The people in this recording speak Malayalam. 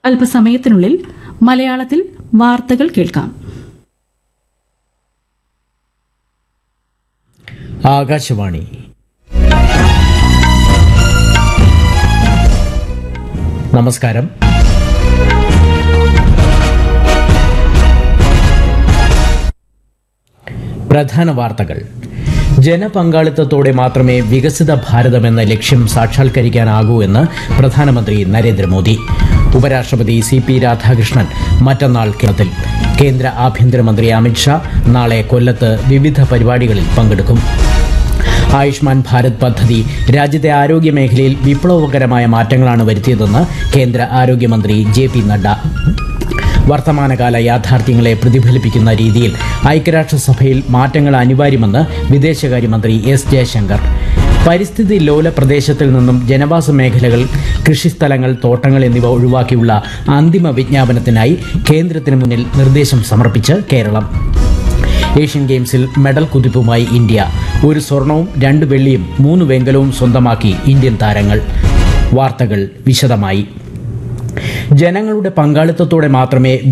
അല്പസമയത്തിനുള്ളിൽ മലയാളത്തിൽ വാർത്തകൾ കേൾക്കാം ആകാശവാണി നമസ്കാരം പ്രധാന വാർത്തകൾ ജനപങ്കാളിത്തത്തോടെ മാത്രമേ വികസിത ഭാരതം എന്ന ലക്ഷ്യം സാക്ഷാത്കരിക്കാനാകൂ എന്ന് പ്രധാനമന്ത്രി നരേന്ദ്രമോദി ഉപരാഷ്ട്രപതി സി പി രാധാകൃഷ്ണൻ മറ്റന്നാൾ കേരളത്തിൽ കേന്ദ്ര ആഭ്യന്തരമന്ത്രി അമിത്ഷാ നാളെ കൊല്ലത്ത് വിവിധ പരിപാടികളിൽ പങ്കെടുക്കും ആയുഷ്മാൻ ഭാരത് പദ്ധതി രാജ്യത്തെ ആരോഗ്യ മേഖലയിൽ വിപ്ലവകരമായ മാറ്റങ്ങളാണ് വരുത്തിയതെന്ന് കേന്ദ്ര ആരോഗ്യമന്ത്രി ജെ പി നഡ്ഡ വർത്തമാനകാല യാഥാർത്ഥ്യങ്ങളെ പ്രതിഫലിപ്പിക്കുന്ന രീതിയിൽ ഐക്യരാഷ്ട്രസഭയിൽ മാറ്റങ്ങൾ അനിവാര്യമെന്ന് വിദേശകാര്യമന്ത്രി എസ് ജയശങ്കർ പരിസ്ഥിതി ലോല പ്രദേശത്തിൽ നിന്നും ജനവാസ മേഖലകൾ കൃഷിസ്ഥലങ്ങൾ തോട്ടങ്ങൾ എന്നിവ ഒഴിവാക്കിയുള്ള അന്തിമ വിജ്ഞാപനത്തിനായി കേന്ദ്രത്തിന് മുന്നിൽ നിർദ്ദേശം സമർപ്പിച്ച് കേരളം ഏഷ്യൻ ഗെയിംസിൽ മെഡൽ കുതിപ്പുമായി ഇന്ത്യ ഒരു സ്വർണവും രണ്ട് വെള്ളിയും മൂന്ന് വെങ്കലവും സ്വന്തമാക്കി ഇന്ത്യൻ താരങ്ങൾ വാർത്തകൾ വിശദമായി ജനങ്ങളുടെ പങ്കാളിത്തത്തോടെ മാത്രമേ